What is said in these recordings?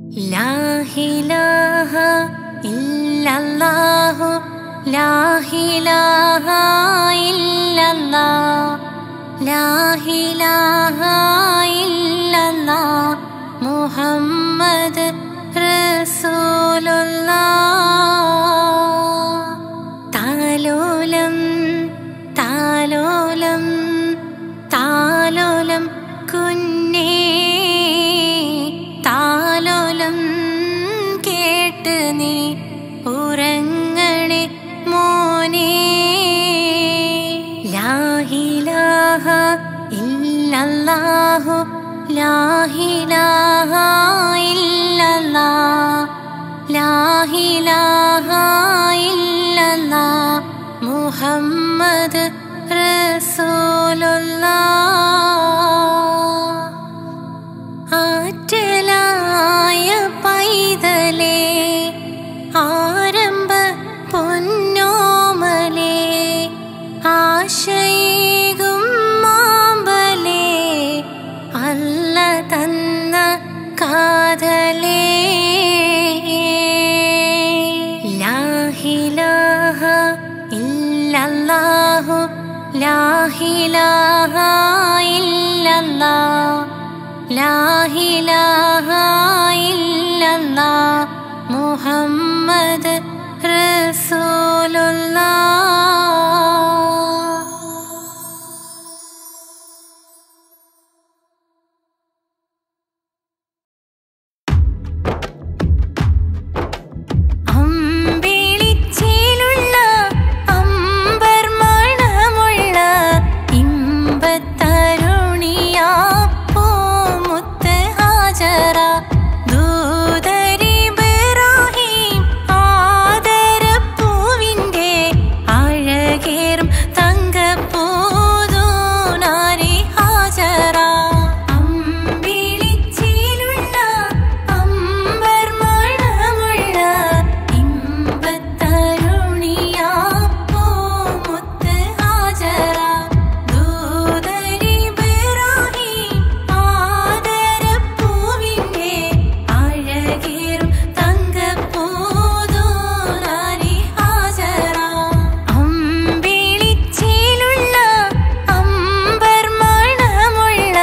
ലാ ഇലാഹ ഇല്ലല്ലാഹു ലാ ഇലാഹ ഇല്ലല്ലാഹ് ലാ ഇലാഹ ഇല്ലല്ലാഹ് മുഹമ്മദ് റസൂലുള്ളാഹ് താലോലം താലോലം താലോലം കുഞ്ഞേ താലോലം കേട്ട് നീ ഉറങ്ങണേ മോനെ ലാഹിലാഹ ഇല്ലല്ലാഹു ലാഹിലാഹ ഇല്ലല്ലാഹ് ലാഹിലാഹ ഇല്ലല്ലാഹ് മുഹമ്മദ് റസൂലുള്ളാഹ് ആറ്റലായ പൈതലേ ആരംഭ പൊന്നോമലേ ആശയേകും മാമ്പലേ അല്ല തന്ന കാതലേ ലാഹിലാഹ ഇല്ലല്ലാഹു ലാഹിലാഹ ഇല്ലല്ലാഹ് ലാഹിലാഹ ഇല്ലല്ലാഹ് മുഹമ്മദ് റസൂലുള്ളാഹ് അമ്പിളിച്ചേലുള്ള അമ്പർ മണമുള്ള ഇമ്പത്തരുണിയാ പൂമുത്ത് ഹാജറ ദൂതരിബ്രാഹിം ആദരപ്പൂവിന്റെ അഴകേറും തങ്കപ്പൂതൂനാരി ഹാജറ അമ്പിളിച്ചേലുള്ള അമ്പർ മണമുള്ള ഇമ്പത്തരുണിയാ പൂമുത്ത് ഹാജറ ദൂതരിബ്രാഹിം ആദരപ്പൂവിന്റെ അഴകേറും തങ്കപ്പൂതൂനാരി ഹാജറ അമ്പിളിച്ചേലുള്ള അമ്പർ മണമുള്ള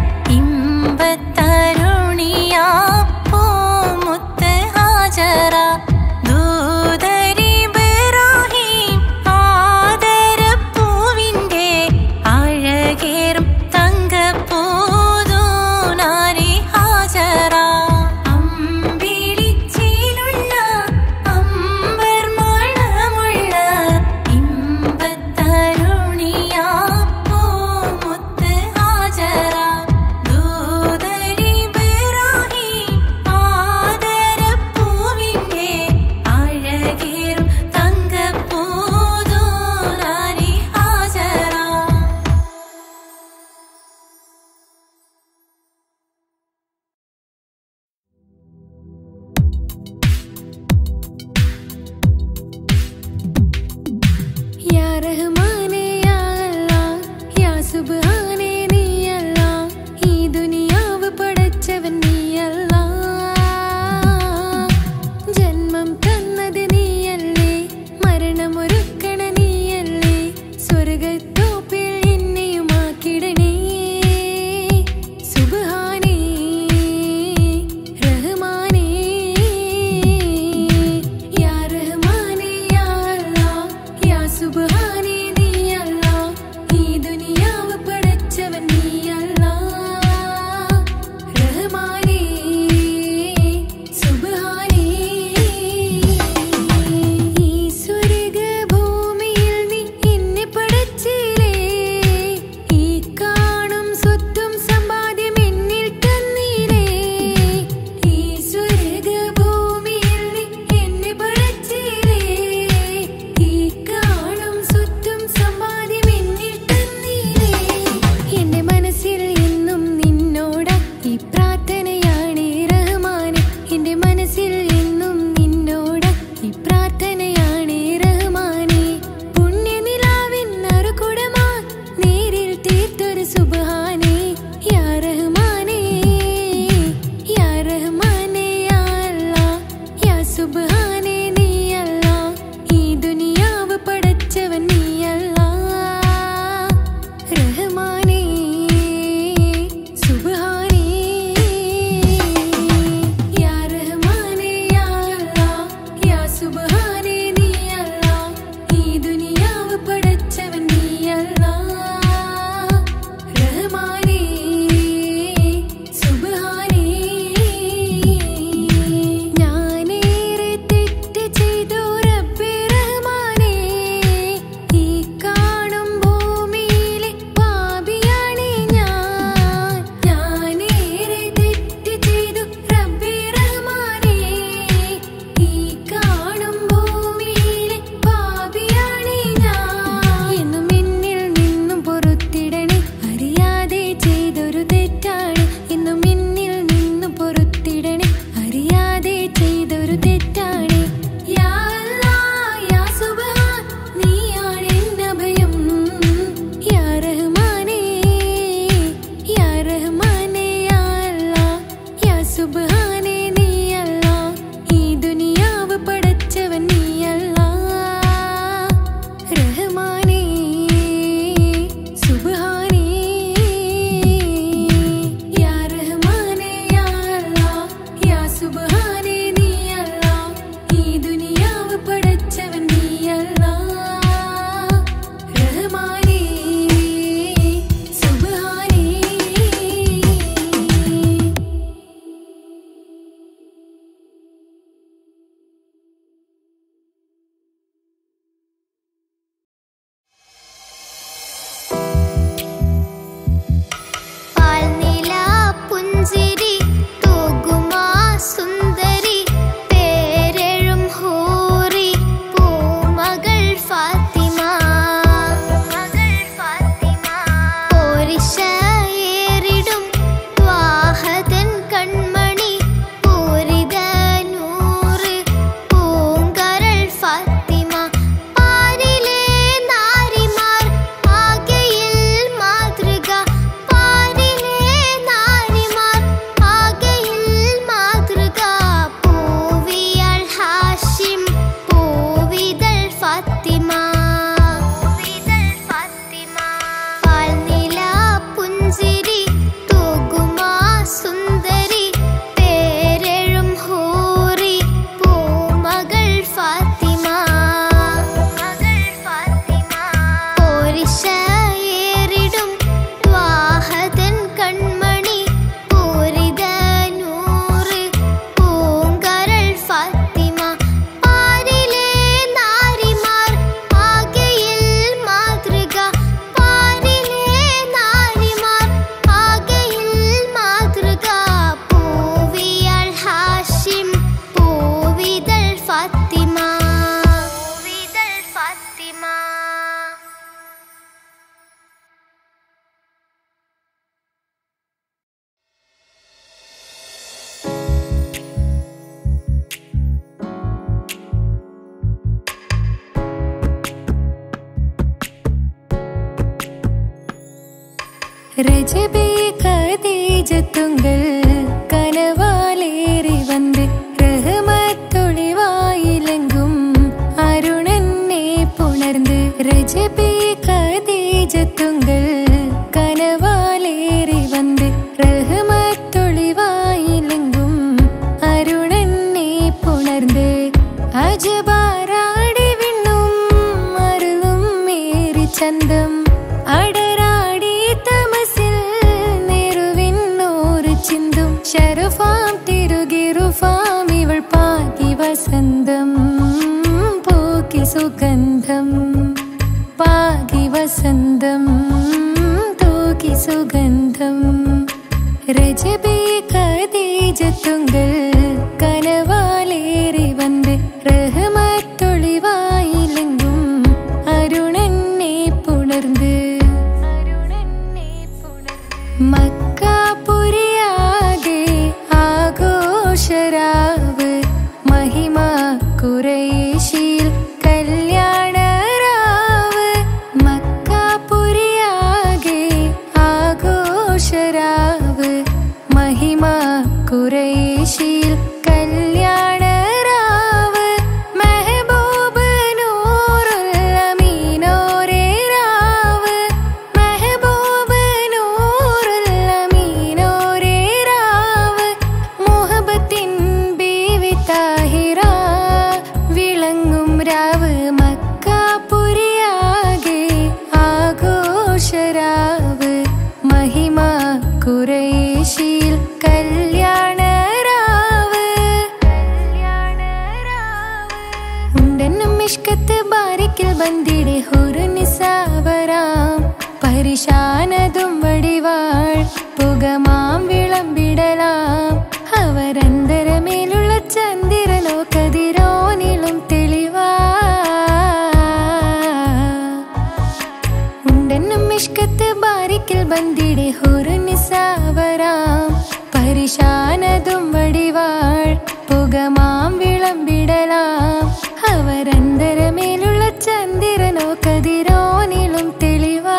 ഇമ്പത്തരുണിയാ പൂമുത്ത് ഹാജറ ദൂതരിബ്രാഹിം ആദരപ്പൂവിന്റെ അഴകേറും തങ്കപ്പൂതൂനാരി ഹാജറ അമ്പിളിച്ചേലുള്ള അമ്പർ മണമുള്ള ഇമ്പത്തരുണിയാ പൂമുത്ത് ഹാജറ ദൂതരിബ്രാഹിം ആദരപ്പൂവിന്റെ അഴകേറും തങ്കപ്പൂതൂനാരി ഹാജറ രജബേ കദീജത്തുങ്കൾ കനവാലേറി വന്ന് റഹ്മത്തൊളിവായിലെങ്കും അരുണനെ പുണർന്ന് രജബേ കദീജത്തുങ്കൾ കനവാലേറി വന്ന് റഹ്മത്തൊളിവായിലെങ്കും അരുണനെ പുണർന്ന് അജബാരാടി വിണ്ണും അരുളും മേറി ചന്തം അടരാടി തമസിൽ നെരുവിന്നോറ് ചിന്തും ശരഫാം തിരുകിറുഫാം ഇവൾ പാകി വസന്തം പൂക്കി സുഗന്ധം പാകി വസന്തം തൂക്കി സുഗന്ധം രജബേ കദീജത്തുങ്കൾ കനവാലേറി വന്ന് റഹ്മത്തൊളിവായിലെങ്കും അരുണനെ പുണർന്ന് മക്കാപുരിയാകെ ആഘോഷരാവ് മഹിമ കുറേശിയിൽ കല്യാണരാവ് മക്കാപുരിയാകെ ആഘോഷരാവ് മഹിമ കുറേശിയിൽ കല്യാണരാവ് മെഹബൂബ് നൂറുൽ അമീനോരേ രാവ് മെഹബൂബ് നൂറുൽ അമീനോരേ രാവ് മുഹബത്തിൻ ബീവി താഹിറ വിളങ്ങും രാവ് മക്കാപുരിയാകെ ആഘോഷരാവ് മഹിമ കുറേശിയിൽ കല്യാണരാവ് ഉണ്ടെന്നും ഇഷ്കത്ത് ബാരിക്കിൽ ബന്ദിടെ ഹുരു നിസാവരാം പരിശാനതും വടിവാൾ പുകമാം വിളമ്പിടലാം അവരന്തരമേലുള്ള ചന്ദ്രനോ കതിരോനിലും തെളിവാ ഉണ്ടെന്നും ഇഷ്കത്ത് ബാരിക്കിൽ ബന്ദിടെ ഹുരു നിസാവരാം പരിശാനതും വടിവാൾ പുകമാം വിളമ്പിടലാം അവരന്തരമേലുള്ള ചന്ദ്രനോ കതിരോനിലും തെളിവാ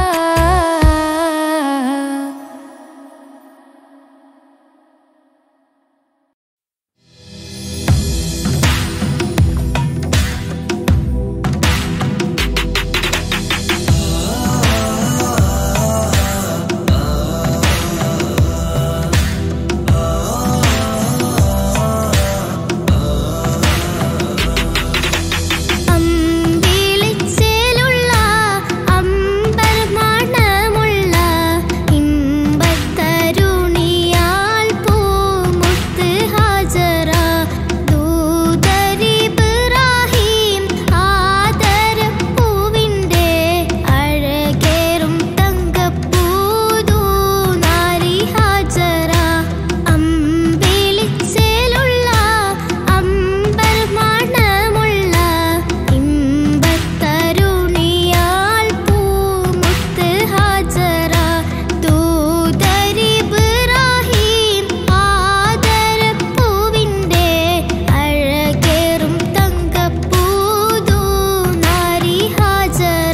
അമ്പിളിച്ചേലുള്ള അമ്പർ മണമുള്ള ഇമ്പത്തരുണിയാൽ പൂമുത്ത് ഹാജറ ദൂതരിബ്രാഹിം ആദരപ്പൂവിൻ്റെ അഴകേറും തങ്കപ്പൂതൂ നാരി ഹാജറ അമ്പിളിച്ചേലുള്ള അമ്പർ മണമുള്ള ഇമ്പത്തരുണിയാൽ പൂമുത്ത് ഹാജറ ദൂതരിബ്രാഹിം ആദരപ്പൂവിൻ്റെ അഴകേറും തങ്കപ്പൂതൂ നാരി ഹാജറ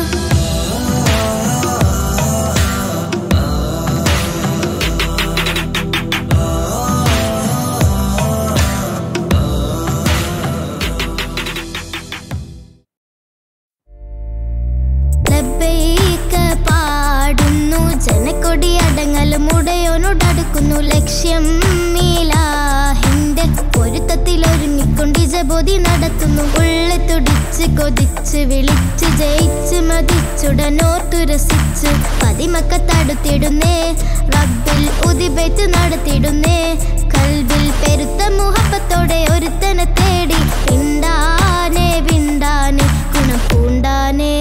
ലബ്ബൈക പാടുന്നു ജനക്കൊടി അടങ്ങലും ഉടയോനോടടുക്കുന്നു ലക്ഷ്യം മീലാഹിന്റെ പൊരുത്തത്തിൽ ഒരുങ്ങിക്കൊണ്ട് ജബോധി നടത്തുന്നു ഉള്ളി തുടിച്ച് കൊതിച്ച് വിളിച്ച് ജയിച്ച് മതിച്ചുടനോർത്തു രസിച്ച് പതിമക്ക തടുത്തിടുന്നേ റബ്ബിൽ ഉദിബേറ്റ് നടത്തിടുന്നേ കൽബിൽ പെരുത്ത മുഹബത്തോടെ ഒരുത്തനെ തേടി പിണ്ടാനെ പിണ്ടാനെ ഗുണം പൂണ്ടാനേ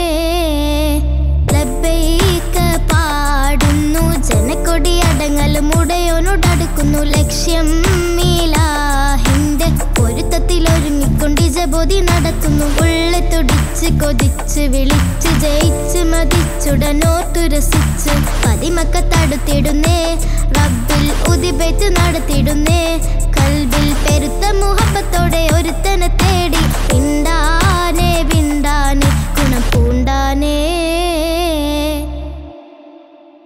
ലബ്ബൈക പാടുന്നു ജനക്കൊടി അടങ്ങലും ഉടയോനോടടുക്കുന്നു ലക്ഷ്യം മീലാഹിന്റെ പൊരുത്തത്തിൽ ഒരുങ്ങിക്കൊണ്ട് ജബോധി നടത്തുന്നു ഉള്ളി തുടിച്ച് കൊതിച്ച് വിളിച്ച് ജയിച്ച് മതിച്ചുടനോർത്തു രസിച്ച് പതിമക്ക തടുത്തിടുന്നേ റബ്ബിൽ ഉദിബേറ്റ് നടത്തിടുന്നേ കൽബിൽ പെരുത്ത മുഹബത്തോടെ ഒരുത്തനെ തേടി പിണ്ടാനെ പിണ്ടാനെ ഗുണം പൂണ്ടാനേ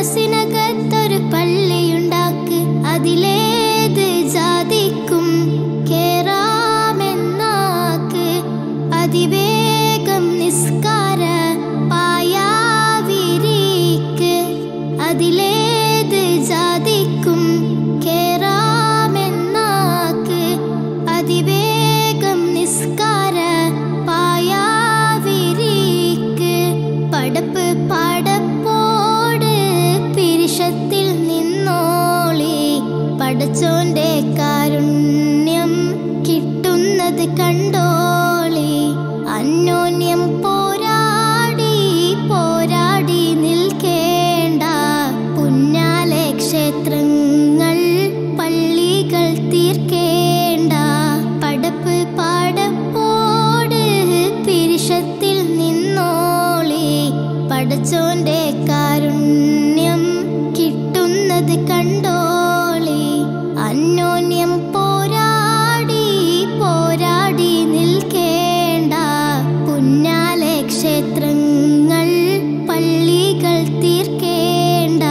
മനസ്സിനകത്തൊരു പള്ളിയുണ്ടാക്ക് അതിലേത് ജാതിക്കും കേറാമെന്നാക്ക് അതിവേഗം നിസ്കാര പായാവിരിക്ക് അതിലേത് ജാതിക്കും കേറാമെന്നാക്ക് അതിവേഗം നിസ്കാര പായാവിരിക്ക് പടപ്പ് പടപ്പോട് പിരിഷത്തിൽ നിന്നോളി പടച്ചോന്റെ കാരുണ്യം കിട്ടുന്നത് കണ്ടോളി അന്യോന്യം പോരാടി പോരാടി നിൽക്കേണ്ട പുന്നാലെ ക്ഷേത്രങ്ങൾ പള്ളികൾ തീർക്കേണ്ട പടപ്പ് പാടപ്പോട് പിരിഷത്തിൽ നിന്നോളി പടച്ചോന്റെ കാരുണ്യം കിട്ടുന്നത് കണ്ടോളി അന്യോന്യം പോരാടി പോരാടി നിൽക്കേണ്ട പുന്നാലെ ക്ഷേത്രങ്ങൾ പള്ളികൾ തീർക്കേണ്ട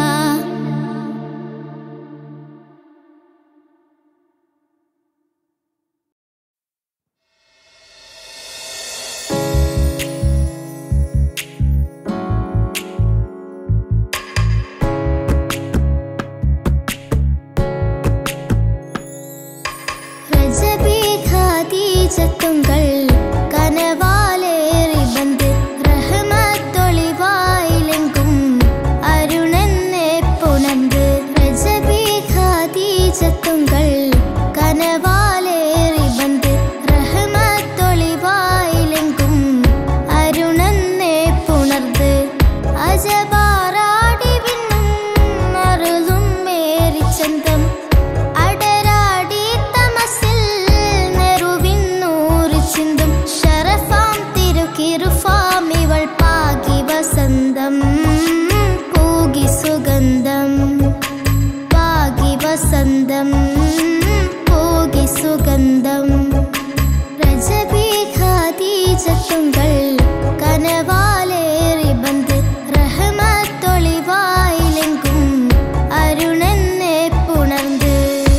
രജബി ഖദീജത്തുങ്കൾ കനവാലേറി ബന്ദ് റഹ്മത്തൊളിവായിലെങ്കും അരുണെന്നെ പുണർന്ന് രജബി ഖദീജത്തുങ്കൾ കനവാലേറി ബന്ദ് റഹ്മത്തൊളിവായിലെങ്കും അരുണെന്നെ പുണർന്ന് അജബാറാടി വിണ്ണും മറുതും മേരിച്ചന്തം അടരാടി തമസിൽ നെറുവിന്നൂറ് ചിന്തും ഷറഫാം തിരുക്കിറുഫാം ഇവൾ പാകി വസന്തം പൂകി സുഗന്ധം പാകി വസന്തം പൂകി സുഗന്ധം രജബി ഖദീജത്തുങ്കൾ കനവാലേറി ബന്ദ് റഹ്മത്തൊളിവായിലെങ്കും അരുണെന്നെ പുണർന്ന്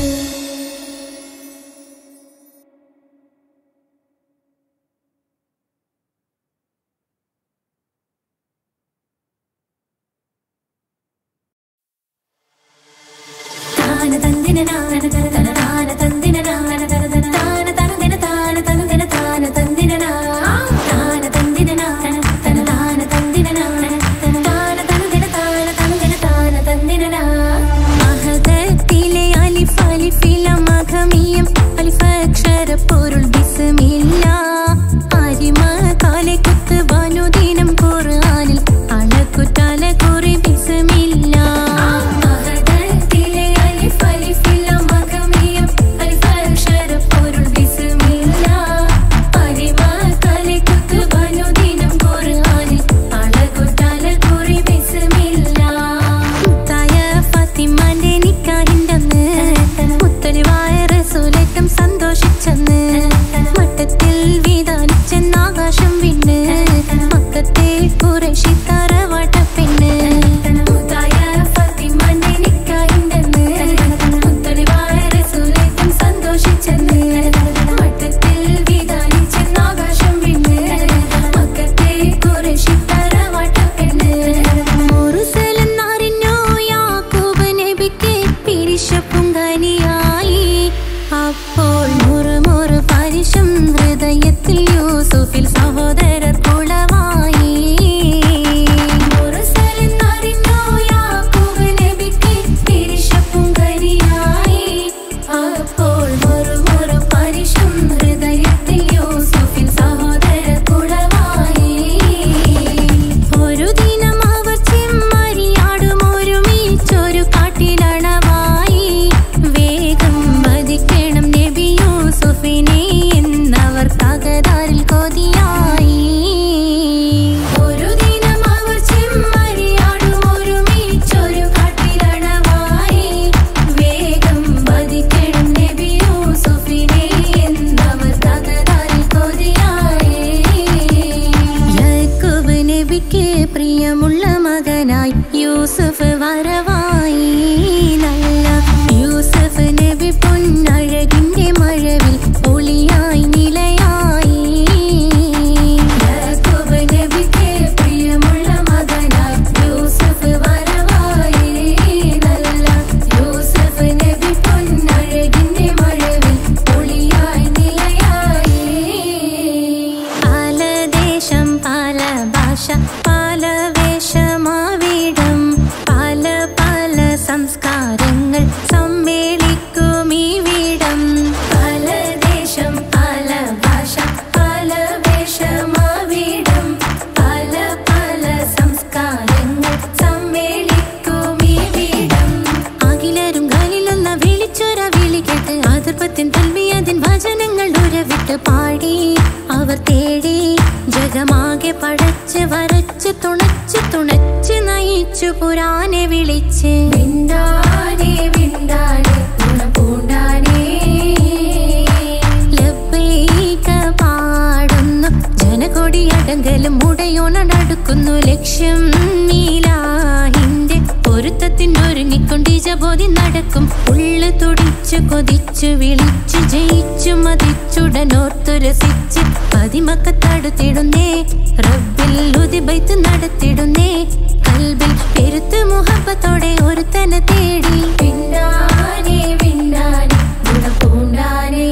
താന തന്ദിന നാന തന തന താന തന്ദിന നാന തന തന താന തന്ദിന താന തന്ദിന താന തന്ദിന നാ താന തന്ദിന നാന തന താന തന്ദിന നാന തന താന തന്ദിന താന തന്ദിന താന തന്ദിന നാ മഹദത്തിലെ അലിഫ് അലിഫില മഖമിയം അലിഫ് അക്ഷര പൊരുൾ ബിസ്മില്ല അരിമ കാലെ കുത്ത് വനുദിനം ഖുർആനിൽ അളക്കുതല കുറി ബിസ്മില്ല മഹദത്തിലെ അലിഫ് അലിഫില മഖമിയം വിളിച്ചു പുരാനെ വിളിച്ച് വിണ്ടാനെ വിണ്ടാനെ പൂണ്ടാനേ ലബ്ബൈക പാടുന്നു ജനകൊടിയടങ്കലും മുടയോണടുക്കുന്നു ലക്ഷ്യം മീലാഹിന്റെ പൊരുത്തത്തിനൊരുങ്ങിക്കൊണ്ടിജബോധി നടക്കും ഉള്ളു തുടിച്ചു കൊതിച്ചു വിളിച്ചു ജയിച്ചു മതിച്ചുടനോർത്തു രസിച്ച് പതിമക്കത്തടുത്തിടുന്നേ റബ്ബിൽ ഉദിബൈത്ത് നടത്തിടുന്നേ കൽബിൽ പെരുത്ത് മുഹബത്തോടെ ഒരുത്തനെ തേടി പിന്നാനെ പിന്നാനെ ഗുണപൂണ്ടാനേ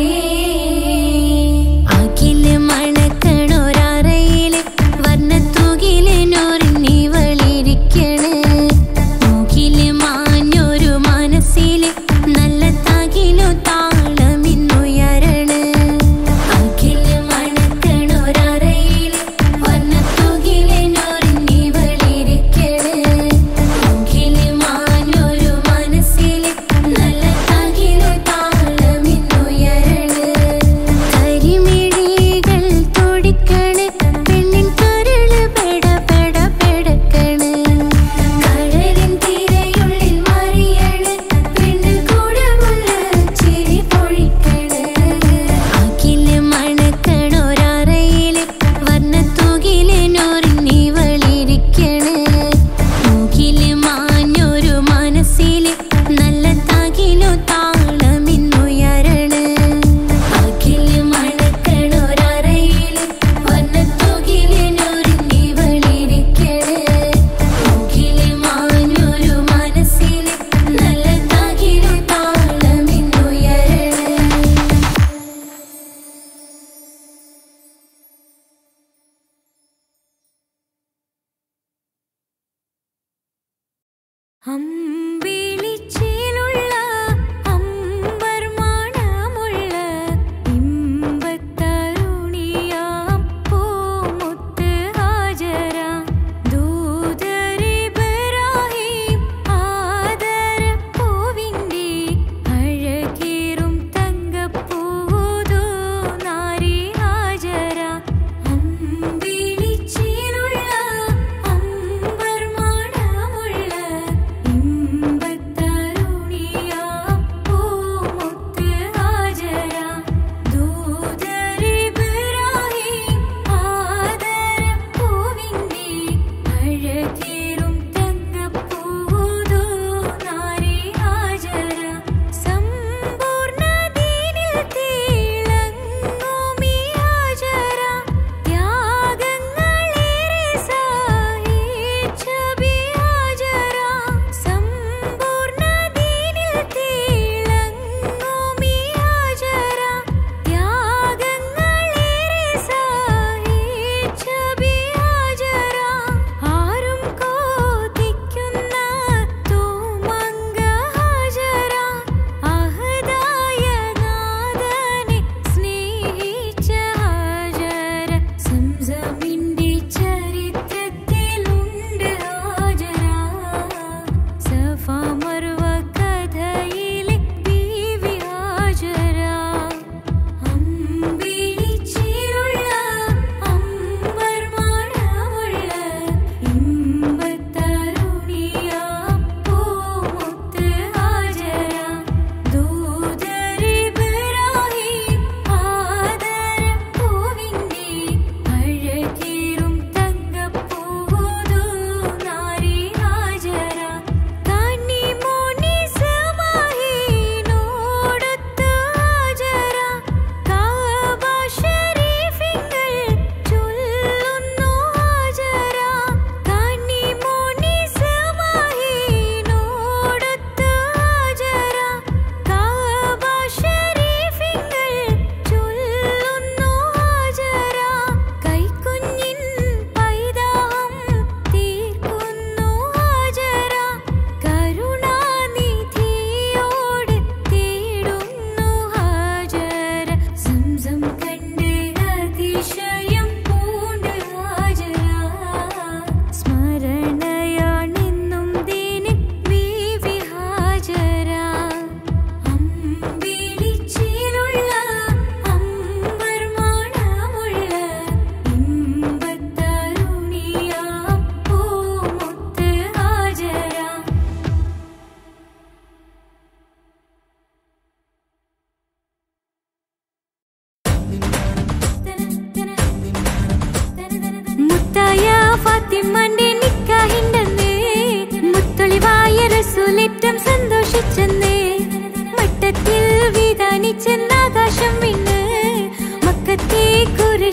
അഖില് മണക്കണൊരറയില് വർണ്ണത്തൂകില് നൂറിനി വളിരിക്കണ് മൂക്കില് മാഞ്ഞൊരു മനസ്സില് നല്ല തകിലു താളമിന്നുയരണ് അഖില് മണക്കണൊരറയില് വർണ്ണത്തൂകില് നൂറിനി വളിരിക്കണ് മൂക്കില് മാഞ്ഞൊരു മനസ്സില് നല്ല തകിലു താളമിന്നുയരണ് കരിമിഴികൾ തുടിക്കണ് പെണ്ണിൻ കരള് പെട പെട പെടക്കണ് കഴലിൻ തിരയുള്ളിൽ മറിയണ് പെണ്ണ് കൂടമുള്ള ചിരി പൊഴിക്കണ് അഖില് മണക്കണൊരറയില് വർണ്ണത്തൂകില് നോറിഞ്ഞി വളിരിക്കണ് മൂക്കില് മാഞ്ഞൊരു മനസ്സില് നല്ല തകിലു താളമിന്നുയരണ് അഖില് മണക്കണൊരറയില് വർണ്ണത്തൂകില് നോറിഞ്ഞി വളിരിക്കണ് മൂക്കില് മാഞ്ഞൊരു മനസ്സില് നല്ല തകിലു താളമിന്നുയരണ് അമ്പിളിച്ചേലുള്ള അമ്പർ മണമുള്ള ഇമ്പത്തരുണിയാം പൂമുത്ത് ഹാജര ദൂതരിബ്രാഹിം ആദരപ്പൂവിൻ്റെ അഴകേറും തങ്കപ്പൂതോ നാരി ഹാജര അമ്പിളിച്ചേലുള്ള അമ്പർ മണമുള്ള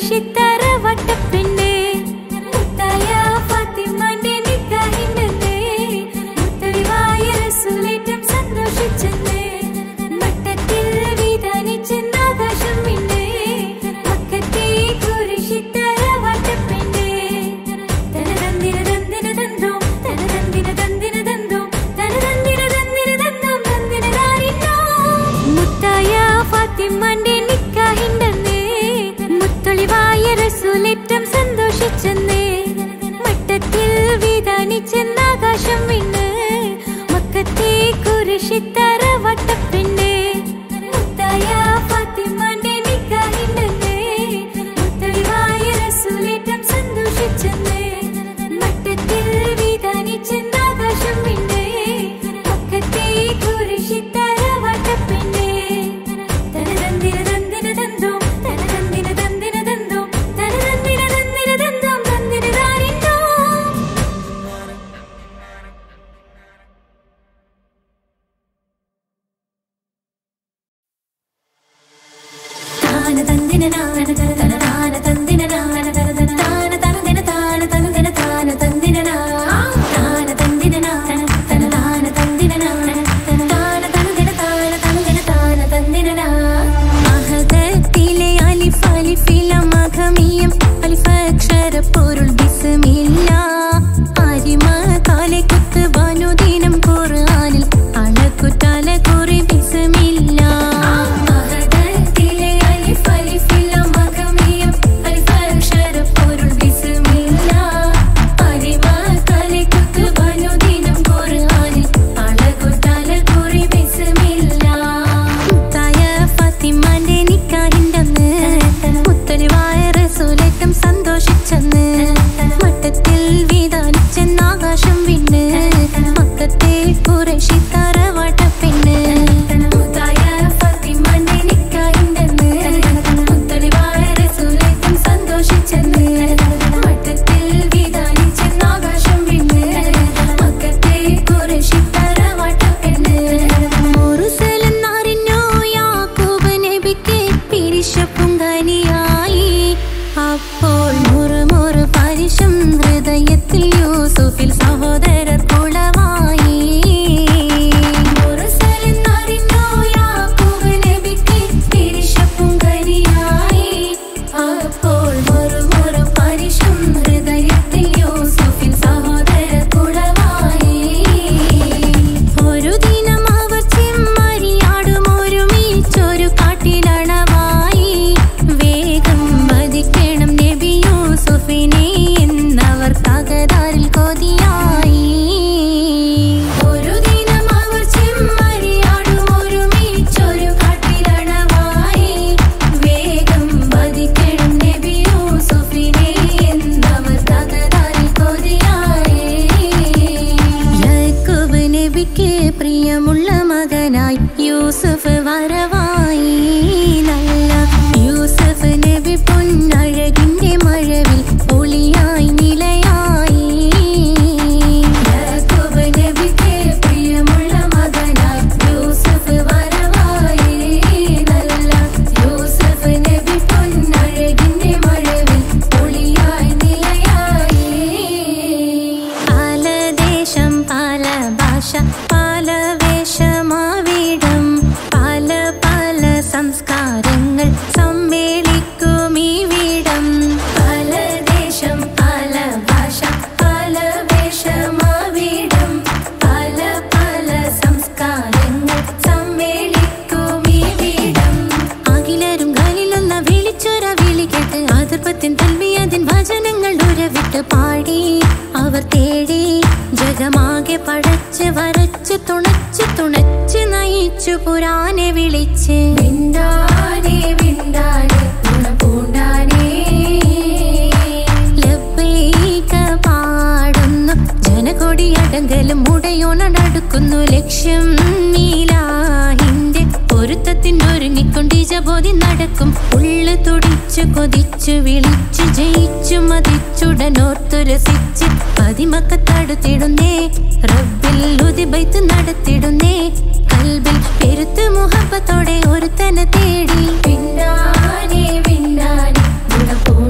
കുരിശിത്തറ വട്ടപ്പെണ്ണേ മുത്തായ ഫാത്തിമാന്റെ നിക്കാഹിന്റെ മുത്തളിവായ റസൂലേറ്റം സന്തോഷിച്ചെന്നേ മട്ടത്തിൽ വിധാനിച്ചെന്ന ആകാശം പിന്നെ പക്കത്തെ കുരിശിത്തറ വട്ടപ്പെണ്ണേ തനതന്തിര തന്തിര തന്തോ തനതന്തിര തന്തിര തന്തോ തനതന്തിര തന്തിര തന്തോ തന്തിര താരിന്നോ മുത്തായ ഫാത്തിമാന്റെ നിക്കാഹിണ്ടെന്നേ മുത്തൊളിവായ റസൂലേറ്റം സന്തോഷിച്ചെന്നേ മട്ടത്തിൽ വിധാനിച്ചെന്ന ആകാശം വിണ്ണ് മക്കത്തെ കുരിശിത്തറ വട്ടപ്പെണ്ണേ മുത്തായ ഫാത്തിമാന്റെ നിക്കാഹിണ്ടെന്നേ മുത്തളിവായ റസൂലേറ്റം സന്തോഷിച്ചെന്നേ മട്ടത്തിൽ വിധാനിച്ചെന്ന ആകാശം വിണ്ണ് മക്കത്തെ കുരിശിത്തറ വട്ടപ്പെണ്ണേ തനതന്തിര തന്തിര തന്തോ തനതന്തിര തന്തിര തന്തോ തനതന്തിര തന്തിര തന്തോ തന്തിര താരിന്നോ താന തന്ദിന നാന തന തന താന തന്ദിന നാന തന തന താന തന്ദിന താന തന്ദിന താന തന്ദിന നാ താന തന്ദിന നാന തന താന തന്ദിന നാന തന താന തന്ദിന താന തന്ദിന താന തന്ദിന നാ അഹദത്തിലെ അലിഫ് അലിഫില മഖമിയം അലിഫ് അക്ഷര പൊരുൾ ബിസ്മില്ല അരിമ കാലെ കുത്ത് വനുദിനം ഖുർആനിൽ അളക്കുതല കുറി ബിസ്മില്ല അഹദത്തിലെ അലിഫ് അലിഫില മഖമിയം അലിഫ് അക്ഷര പൊരുൾ ബിസ്മില്ല അരിമ കലെ കുത്ത് വനുദിനം ഖുർആനിൽ അളകുതല കുറി ബിസ്മില്ല മുത്തായ ഫാത്തിമാന്റെ നിക്കാഹിന്റന്ന് മുത്തലിവായ റസൂലേറ്റം സന്തോഷിച്ചെന്ന് മട്ടത്തിൽ വിധാനിച്ചെന്ന് ആകാശം വിണ്ണ് മക്കത്തെ കുറേശി തറവാട്ട പെണ്ണ് മുത്തായ ഫാത്തിമാന്റെ നിക്കാഹിന്റെന്ന് മുത്തളിവായ റസൂലേറ്റം സന്തോഷിച്ചെന്ന് മട്ടത്തിൽ വിധാനിച്ചെന്ന് ആകാശം വിണ്ണ് മക്കത്തെ കുറേശി തറവാട്ടപ്പെണ്ണ് മുറുസലെന്നറിഞ്ഞു യാക്കൂബ് നബിക്ക് പിരിശപ്പുങ്കനിയായി അപ്പോൾ മുറുമുറു പരിശം ഹൃദയത്തിൽ യൂസുഫിൽ സഹോദരർ കുളവായി മുറുസലെന്നറിഞ്ഞു യാക്കൂബ് നബിക്ക് തിരിശപ്പുങ്കനിയായി. അപ്പോൾ മുറുമുറു പരിശം ഹൃദയത്തിൽ യൂസുഫിൻ സഹോദര കുളവായി ഒരു ദിനം അവർ ചെമ്മരിയാടും ഒരുമിച്ചൊരു കാട്ടിലണവായി വേഗം വധിക്കണം നബി യൂസുഫിനെ എന്നവർ തകരാറിൽ കൊതിയായി ഒരു ദിനം അവർ ചെമ്മരിയാടും ഒരുമിച്ചൊരു കാട്ടിലണവായി. വേഗം വധിക്കണം നബി യൂസുഫിനെ എന്നവർ തകരാറിൽ കൊതിയായി. യാക്കൂബ് നബിക്ക് പ്രിയമുള്ള മകനായി യൂസഫ് വരവായി നല്ല യൂസഫ് നബി പൊന്നഴകിന്റെ മഴവിൽ ഒളിയായി നിലയായി യാക്കൂബ് നബിക്ക് പ്രിയമുള്ള മകനായി യൂസഫ് വരവായി. നല്ല യൂസഫ് നബി പൊന്നഴകിന്റെ മഴവിൽ ഒളിയായി നിലയായി പല ദേശം പല ഭാഷ പല വേഷമാവിടം പല പല സംസ്കാരങ്ങൾ സമ്മേളിക്കും ഈ വിടം പല ദേശം പല ഭാഷ പല വേഷമാവിടം പല പല സംസ്കാരങ്ങൾ സമ്മേളിക്കും ഈ വീടം അഖിലരും കാലിലൊന്ന വിളിച്ചൊര വിളി കേട്ട് അതിർപ്പത്തിൻ തൽവിയതിൻ വചനങ്ങൾ ഉരവിട്ട് പാടി അവർ തേടി ജഗമാകെ പടച്ച് വരച്ച് തുണച്ച് തുണച്ച് നയിച്ചു പുരാനെ വിളിച്ച് വിണ്ടാനേ വിണ്ടാനേ ഗുണപൂണ്ടാനേ ലബ്ബൈക പാടുന്നു ജനകൊടിയടങ്കലും മുടയോണടുക്കുന്നു ലക്ഷ്യം നീലാഹിന്റെ പൊരുത്തത്തിനൊരുങ്ങിക്കൊണ്ടിജബോധി നടക്കും ഉള്ളു തുടിച്ചു കൊതിച്ചു വിളിച്ചു ജയിച്ചു മതിച്ചുടനോർത്തു രസിച്ച് പതിമക്കത്തടുത്തിടുന്നേ റബ്ബിൽ ഉതിബൈത്ത് നടത്തിടുന്നേ കൽബിൽ പെരുത്ത് മുഹബത്തോടെ ഒരുത്തനെ തേടി വിണ്ടാനേ വിണ്ടാനേ ഗുണപൂണ്ടാനേ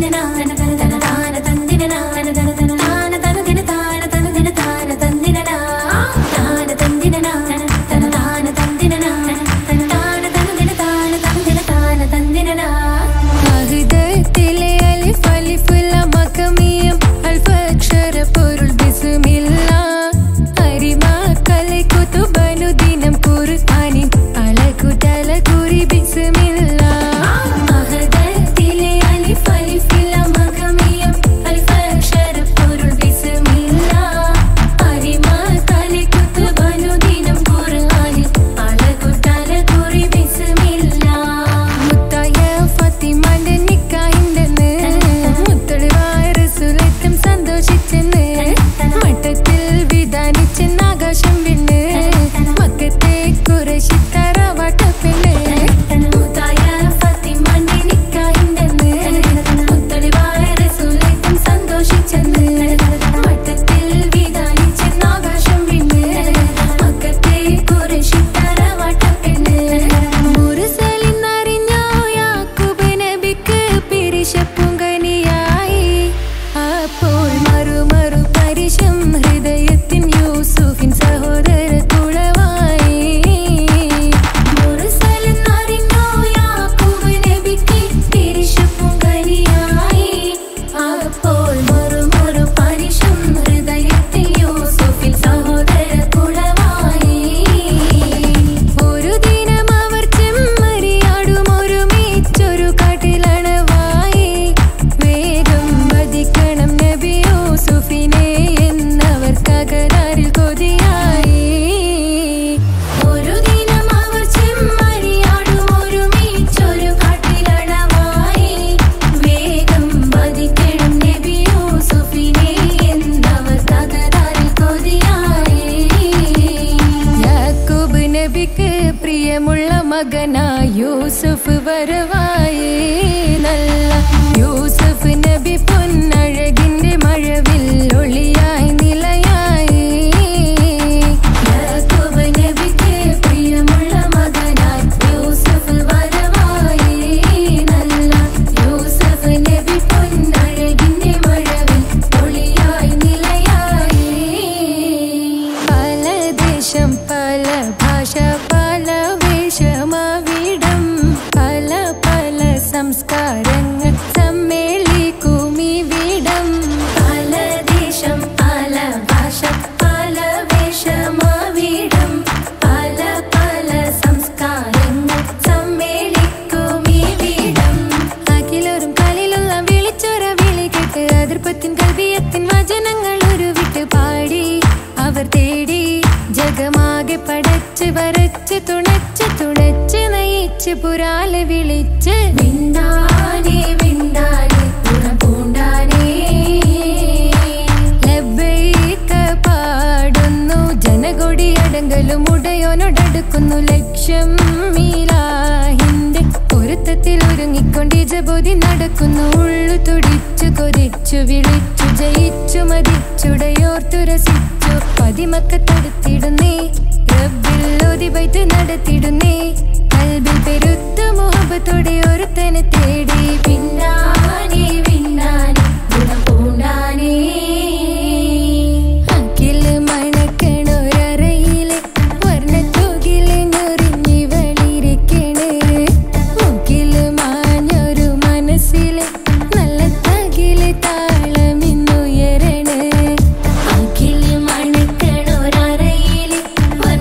അഹ്ദത്തിലെ അലിഫ് അലിഫുൽ അമകമിയം അൽഫക്ഷര പൊരുൾ ബിസ്മില്ല അരിമ കலை കുതുബനുദിനം ഖുർആനിൻ അലകുതല കുറി ബിസ്മില്ല അഹ്ദത്തിലെ അലിഫ് അലിഫുൽ അമകമിയം അൽഫക്ഷര പൊരുൾ ബിസ്മില്ല അരിമ കலை കുതുബനുദിനം ഖുർആനിൻ അലകുതല കുറി ബിസ്മില്ല മുത്തായ ഫാത്തിമാന്റെ നിക്കാഹിന്റെന്ന് മുത്തളിവായ റസൂലേറ്റം സന്തോഷിച്ചെന്ന് മട്ടത്തിൽ വിധാനിച്ചെന്ന് ആകാശം വിണ്ണ് മക്കത്തെ കുറശി തറവാട്ട പെണ്ണ് മുത്തായ ഫാത്തിമാന്റെ നിക്കാഹിന്റെന്ന് മുത്തളിവായ റസൂലേറ്റം സന്തോഷിച്ചെന്ന് മട്ടത്തിൽ വിധാനിച്ചെന്ന് ആകാശം വിണ്ണ് മക്കത്തെ കുറശി തറവാട്ട പെണ്ണ് മുറുസലിന്നറിഞ്ഞോ യാക്കൂബ് നബിക്ക് പിരിശപ്പുങ്കനിയായി അപ്പോൾ മറു മറു പരിശം ഹൃദയത്തിൻ യൂസുഫിൻ സഹോദര തുളവായി മുറുസലിന്നറിഞ്ഞോ യാക്കൂബ് നബിക്ക് പിരിശപ്പുങ്കനിയായി അപ്പോൾ മറു മറു പരിശം ഹൃദയത്തിൻ യൂസുഫിൻ സഹോദര തുളവായി ഒരു ദിനം അവർ ചെമ്മരിയാടും ഒരുമിച്ചൊരു കാട്ടിലണവായി വേഗം വധിക്കണം നബി യൂസുഫിനെ എന്നവർ തകരാറിൽ കൊതിയായി ഒരു ദിനം അവർ ചെമ്മരിയാടും ഒരുമിച്ചൊരു കാട്ടിലണവായി വേഗം വധിക്കണം നബി യൂസുഫിനെ എന്നവർ തകരാറിൽ കൊതിയായി യാക്കൂബ് നബിക്ക് പ്രിയമുള്ള മകനായി യൂസുഫ് വരവായി നല്ല യൂസുഫ് നബി പൊന്നഴകിന്റെ മഴവിൽ ഒളിയായി നിലയായി യാക്കൂബ് നബിക്ക് പ്രിയമുള്ള മകനായി യൂസുഫ് വരവായി നല്ല യൂസുഫ് നബി പൊന്നഴകിന്റെ മഴവിൽ ഒളിയായി നിലയായി പല ദേശം പല ഭാഷ പല വേഷമാവിടം പല പല സംസ്കാരങ്ങൾ സമ്മേളിക്കും ഇവിടം പല ദേശം പല ഭാഷ പല വേഷമാവിടം പല പല സംസ്കാരങ്ങൾ സമ്മേളിക്കും ഇവിടം അഖിലോരും കാലിലുള്ള വിളിച്ചൊര വിളി കേട്ട് അതിർപ്പത്തിൻ കൽവിയത്തിൻ വചനങ്ങൾ ഉരുവിട്ട് പാടി അവർ തേടി ജഗമാകെ പടച്ച് വരച്ച് തുണച്ച് തുണച്ച് നയിച്ച് പുരാലെ വിളിച്ച് വിണ്ടാനെ വിണ്ടാനെ പുറം പൂണ്ടാനേ ലബ്ബൈക പാടുന്നു ജനകൊടി അടങ്കലും ഉടയോനോടടുക്കുന്നു ലക്ഷ്യം മീലാഹിന്റെ പൊരുത്തത്തിൽ ഒരുങ്ങിക്കൊണ്ട് ജബോധി നടക്കുന്നു ഉള്ളു തുടിച്ചു കൊതിച്ചു വിളിച്ചു ജയിച്ചു മതിച്ചുടയോർത്തു രസിച്ചു പതിമക്കത്തടുത്തിടുന്നേ റബ്ബിൽ ഓതിബൈത്ത് നടത്തിടുന്നേ കൽബിൽ പെരുത്ത മുഹബത്തോടെ ഒരുത്തനെ തേടി പിന്നാനെ പിന്നാനെ ഗുണം പൂണ്ടാനേ അഖില് മണക്കണൊരറയില് വർണ്ണത്തൂകില് ഞൊറിഞ്ഞി വളിരിക്കണ് മുക്കില് മാഞ്ഞൊരു മനസ്സില് നല്ല തകില് താളമിന്നുയരണ അഖില് മണക്കണൊരറയില്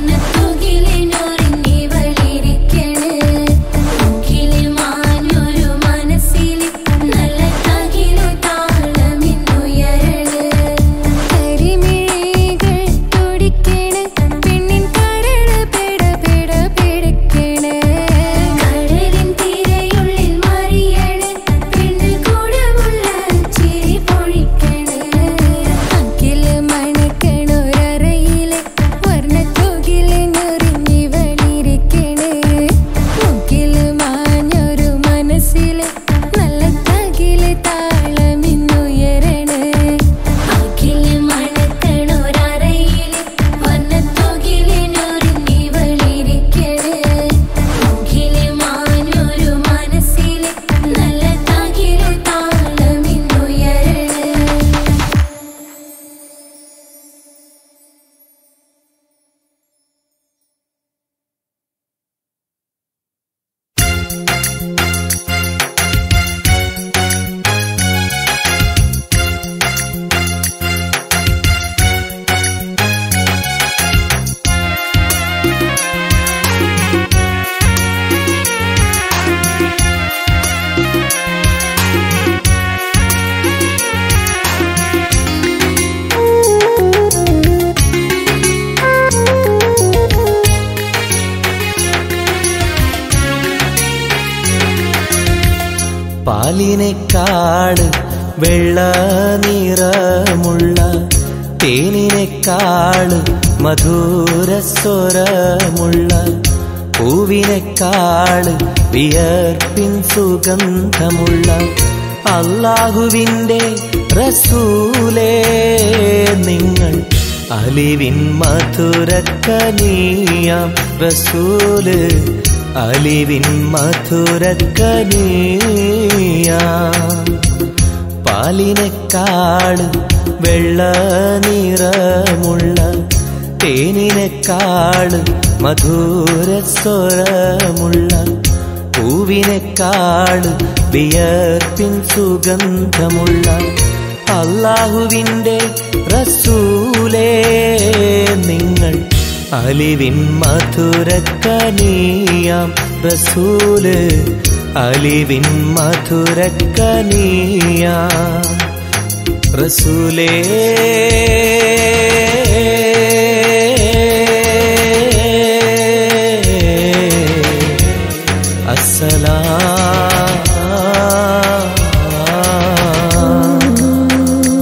പാലിനെക്കാട് വെള്ള നിറമുള്ള തേനിനെക്കാട് മധുരസ്വരമുള്ള പൂവിനെക്കാട് വിയർപ്പിൻ സുഗന്ധമുള്ള അള്ളാഹുവിൻ്റെ റസൂലേ നിങ്ങൾ അലിവിൻ മധുരക്കനീയാം റസൂല് അലിവിൻ മധുരക്കനീയാം പാലിനെക്കാട് വെള്ള നിറമുള്ള തേനിനെക്കാട് മധുരസ്വരമുള്ള പൂവിനെക്കാട് വിയർപ്പിൻ സുഗന്ധമുള്ള അള്ളാഹുവിൻ്റെ റസൂലേ നിങ്ങൾ അലിവിൻ മധുരക്കനീയാം റസൂല് അലിവിൻ മധുരക്കനീയാം റസൂലേ അസ്സലാം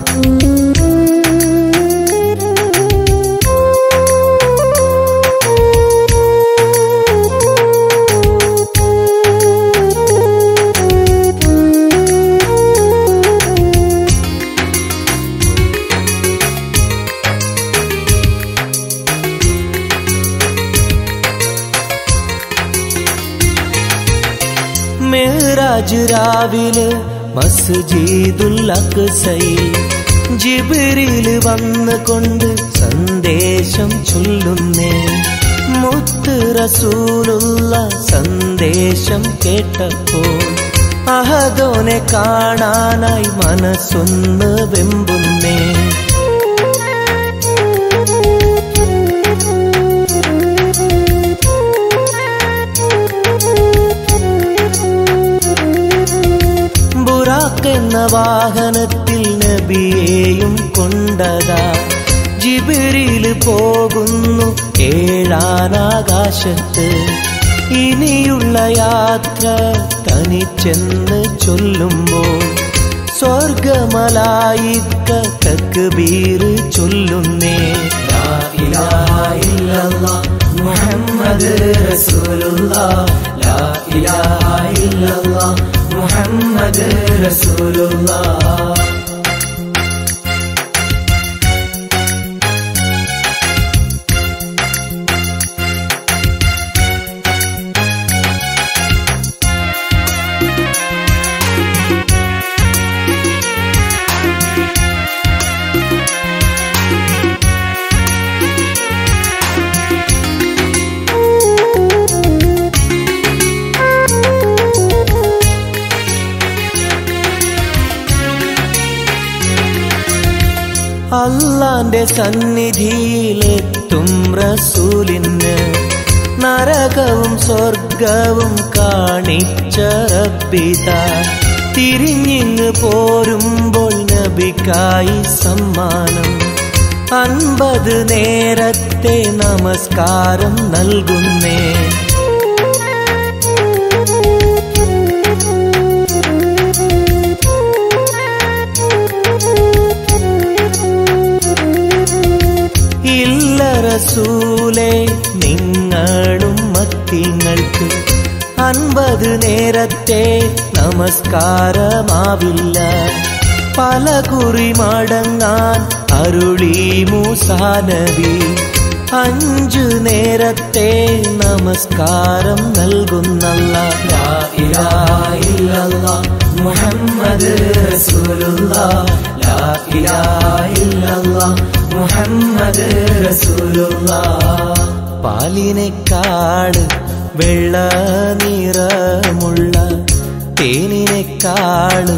മേറാജ് രാവിലെ മസ്ജിദുൽ അക്സയിൽ ജിബിരിൽ വന്ന് കൊണ്ട് സന്ദേശം ചൊല്ലുന്നേ മുത്ത് റസൂലുള്ള സന്ദേശം കേട്ടപ്പോൾ അഹദോനെ കാണാനായി മനസ്സൊന്ന് വെമ്പുന്നേ ബുറാക്ക് എന്ന വാഹനത്തിൽ നബിയെയും കൊണ്ടതാ ജിബിരിൽ പോകുന്നു ഏഴാനാകാശത്ത് ഇനിയുള്ള യാത്ര തനിച്ചെന്ന് ചൊല്ലുമ്പോൾ സ്വർഗമലായിക്ക തക്ബീർ ചൊല്ലുന്നേ ലാ ഇലാഹ ഇല്ലല്ലാഹ് മുഹമ്മദ് റസൂലുള്ളാഹ് ലാ ഇലാഹ ഇല്ലല്ലാഹ് മുഹമ്മദ് റസൂലുള്ളാഹ് അള്ളാന്റെ സന്നിധിയിലെത്തും റസൂലിന് നരകവും സ്വർഗവും കാണിച്ച റബ്ബിത തിരിഞ്ഞിങ്ങ് പോരുമ്പോൾ നബിക്കായി സമ്മാനം അൻപത് നേരത്തെ നമസ്കാരം നൽകുന്നേ ഇല്ല റസൂലേ നിങ്ങളും മത്തിങ്ങൾക്ക് അൻപത് നേരത്തെ നമസ്കാരമാവില്ല പല കുറി മടങ്ങാൻ അരുളി മൂസാനബി അഞ്ചു നേരത്തെ നമസ്കാരം നൽകുന്നല്ല ലാ ഇലാഹ ഇല്ലല്ലാഹ് മുഹമ്മദ് റസൂലുള്ളാഹ് ലാ ഇലാഹ ഇല്ലല്ലാഹ് മുഹമ്മദ് റസൂലുള്ളാഹ് പാലിനെക്കാട് വെള്ള നിറമുള്ള തേനിനെക്കാട്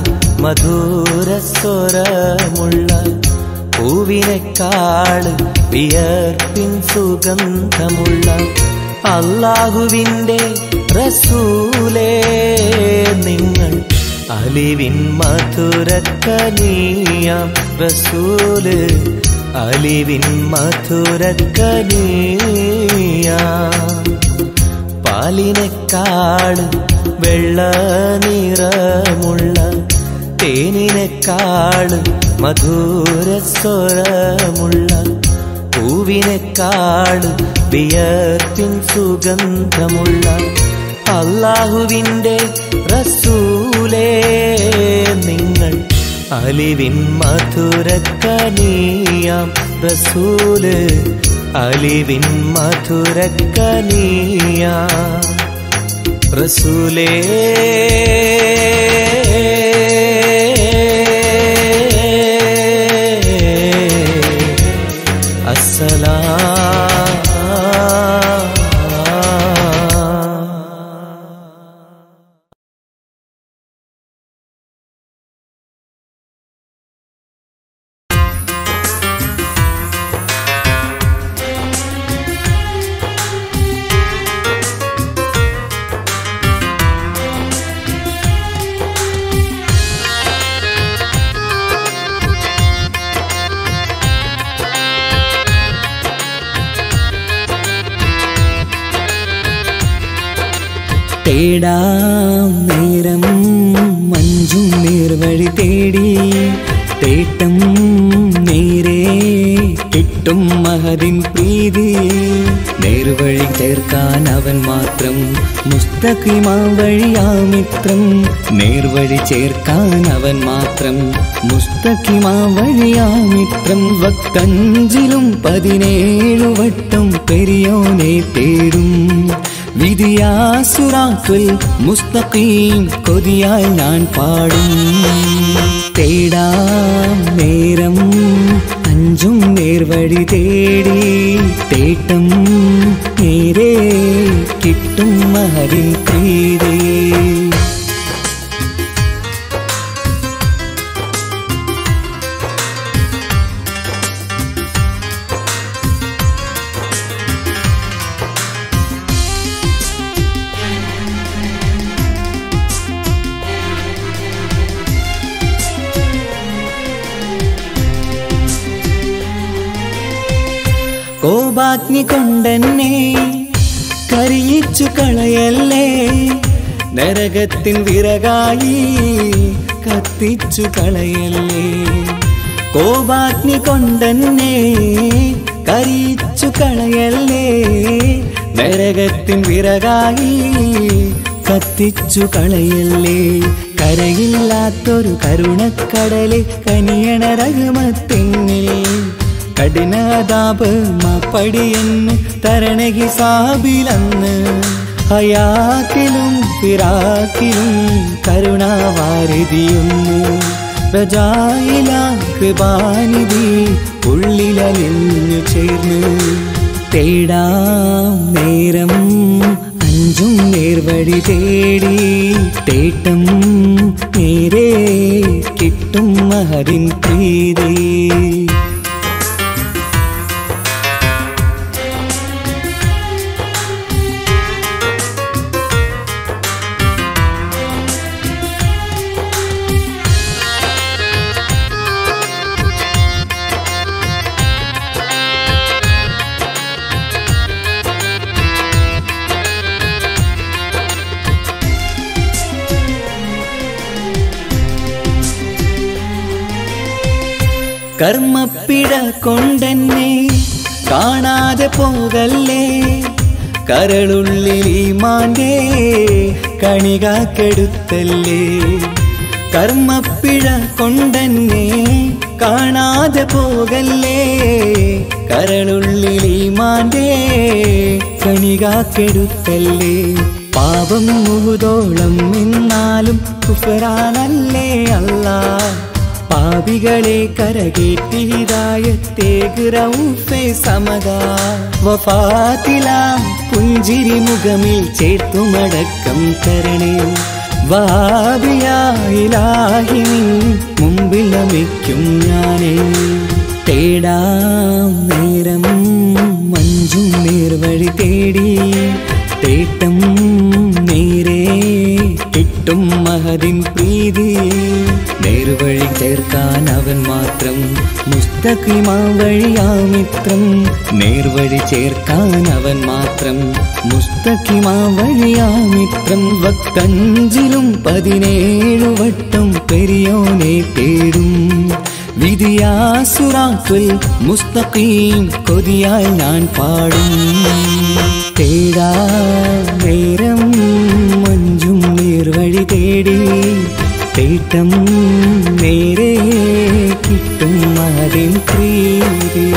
മധുരസ്വരമുള്ള പൂവിനെക്കാട് വിയർപ്പിൻ സുഗന്ധമുള്ള അള്ളാഹുവിൻ്റെ റസൂലേ നിങ്ങൾ അലിവിൻ മധുരക്കനീയാം റസൂല് അലിവിൻ മധുരക്കനീയാം പാലിനെക്കാട് വെള്ള നിറമുള്ള തേനിനെക്കാളും മധുര സ്വരമുള്ള പൂവിനെക്കാളും വിയർപ്പിൻ സുഗന്ധമുള്ള അള്ളാഹുവിൻ്റെ റസൂലേ നിങ്ങൾ അലിവിൻ മധുരക്കനിയാം റസൂല് അലിവിൻ മധുരക്കനിയാം റസൂലേ അസ്സലാം തേടാം നേരം മഞ്ചും നേർവഴി തേടി തേട്ടം നേരെ കിട്ടും മഹതിൻ പ്രീതി നേർവഴി ചേർക്കാൻ അവൻ മാത്രം മുസ്തഖിമാ വഴിയാ മിത്രം നേർവഴി ചേർക്കാൻ അവൻ മാത്രം മുസ്തഖിമാ വഴിയാ മിത്രം വക്കഞ്ചിലും പതിനേഴു വട്ടം പെരിയോനെ തേടും വിധിയാസുറാത്തുൽ മുസ്തഖീം കൊതിയാൽ ഞാൻ പാടും തേടാം നേരം അഞ്ചും നേർവഴി തേടി തേട്ടം നേരെ കിട്ടും മഹരിൻ പ്രീതി കോപാഗ്നി കൊണ്ടെന്നെ കരിയിച്ചു കളയല്ലേ നരകത്തിൻ വിറകായി കത്തിച്ചു കളയല്ലേ കോപാഗ്നി കൊണ്ടെന്നെ കരിയിച്ചു കളയല്ലേ നരകത്തിൻ വിറകായി കത്തിച്ചു കളയല്ലേ കരയില്ലാത്തൊരു കരുണക്കടലെ കനിയണ രഘുമത്തിന്നിൽ കഠിനതാപ് മപ്പടിയെന്ന് തരണ ഹിസാബിലന്ന് ഹയാത്തിലും ഫിറാക്കിലും കരുണാവാരിതിയൊന്നു പ്രജായില കൃപാനിധി ഉള്ളിലലിഞ്ഞു ചേർന്ന് തേടാം നേരം അഞ്ചും നേർവഴി തേടി തേട്ടം നേരെ കിട്ടും മഹരിൻ പ്രീതി കർമ്മപ്പിട കൊണ്ടെന്നെ കാണാതെ പോകല്ലേ കരളുള്ളിൽ മാന്റെ കണികാക്കെടുത്തല്ലേ കർമ്മപ്പിഴ കൊണ്ടെന്നെ കാണാതെ പോകല്ലേ കരളുള്ളിൽ മാന്റെ കണികാക്കെടുത്തല്ലേ പാപം മുഴുതോളം നിന്നാലും കുഫറാനല്ലേ അല്ലാ പാപികളെ കരകേറ്റി ഹിതായത്തേക്ക് റൗഫെ സമതാ വഫാത്തിലാം പുഞ്ചിരി മുഖമിൽ ചേർത്തുമടക്കം തരണേ വാബിയായിലാഹി നിൻ മുമ്പിൽ നമിക്കും ഞാനേ തേടാം നേരം മഞ്ചും നേർവഴി തേടി തേട്ടം നേരെ കിട്ടും മഹതിൻ പ്രീതി നേർവഴി ചേർക്കാൻ അവൻ മാത്രം മുസ്ത മുസ്തഖിമാ വഴിയാ മിത്രം നേർവഴി ചേർക്കാൻ അവൻ മാത്രം മുസ്തഖിമാ വഴിയാ മിത്രം വക്കഞ്ചിലും പതിനേഴു വട്ടം പെരിയോനെ തേടും വിധിയാസുറാത്തുൽ മുസ്തഖീം കൊതിയാൽ ഞാൻ പാടും തേടാ നേരം മഞ്ചും നേർവഴി തേടി തേട്ടം നേരെ കിട്ടും അതിൻ പ്രീതി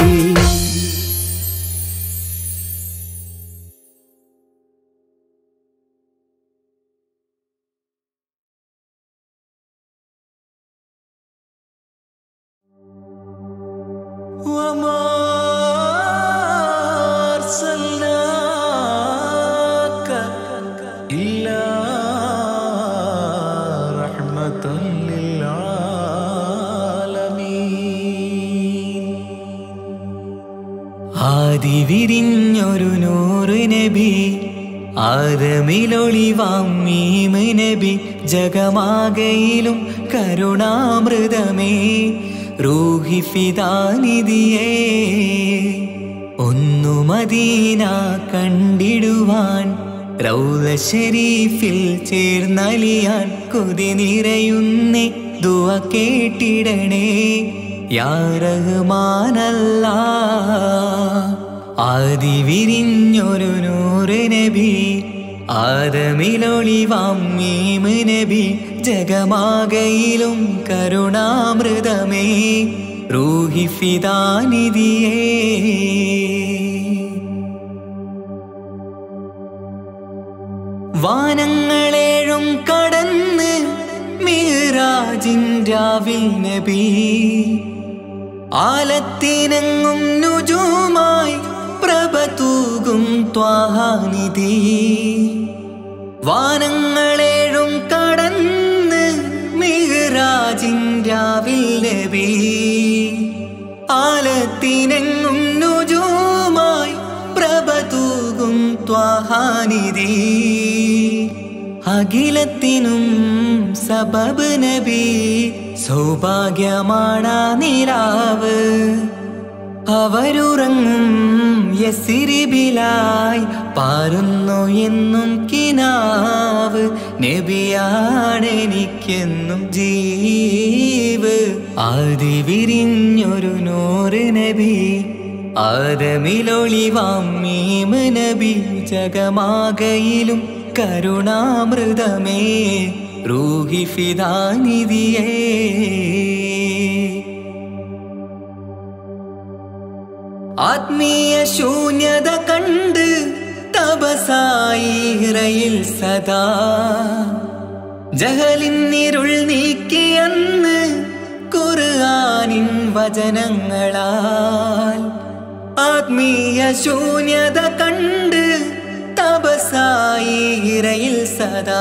وما أرسلناك إلا رحمة للعالمين ആദി വിരിഞ്ഞൊരു നൂറ് നബി ആദമിലൊളിവാം മീമ് നബി ജഗമാകയിലും കരുണാമൃതമേ റൂഹി ഫിദാനിധിയേ ഒന്നു മദീന കണ്ടിടുവാൻ റൗല ഷരീഫിൽ ചേർന്നലിയാൻ കൊതി നിറയുന്നേ ദുവ കേട്ടിടണേ യാ റഹ്മാനല്ല ആദി വിരിഞ്ഞൊരു നൂറ് നബി ആദമിലൊളിവാം മീമ് നബി ജഗമാകയിലും കരുണാമൃതമേ റൂഹി ഫിദാനിധിയേ വാനങ്ങളേഴും കടന്ന് മീറാജിൻ രാവിൽ നബി ആലത്തിനങ്ങും നുജുമായി പ്രഭ തൂകും ത്വാഹാനിധി വാനങ്ങളേഴും കടന്ന് മിഹ്റാജിൻ രാവിൽ നബി ആലത്തിനെങ്ങും നുജുമായി പ്രഭ തൂകും ത്വാഹാനിധി അഖിലത്തിനും സബബ് നബി സൗഭാഗ്യമാണ നിലാവ് അവരുറങ്ങും യസിരിബിലായി പാരുന്നു എന്നും കിനാവ് നബിയാണെനിക്കെന്നും ജീവ് ആദി വിരിഞ്ഞൊരു നൂറ് നബി ആദമിലൊളിവാം മീമ് നബി ജഗമാകയിലും കരുണാമൃതമേ റൂഹി ഫിദാനിധിയേ ആത്മീയ ശൂന്യത കണ്ട് തപസായി ഇറയിൽ സദാ ജഹലിന്നിരുൾ നീക്കിയന്ന് ഖുർആനിൻ വചനങ്ങളാൽ ആത്മീയ ശൂന്യത കണ്ട് തപസായി ഇറയിൽ സദാ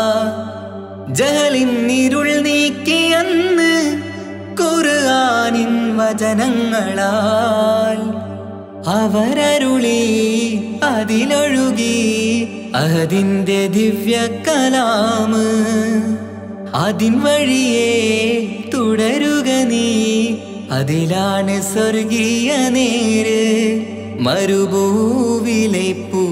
ജഹലിന്നിരുൾ നീക്കിയന്ന് ഖുർആനിൻ വചനങ്ങളാൽ അവരരുളി അതിലൊഴുകി അതിന്റെ ദിവ്യ കലാമ് അതിൻ വഴിയേ തുടരുക നീ അതിലാണ് സ്വർഗീയ നേര് മരുഭൂവിലെ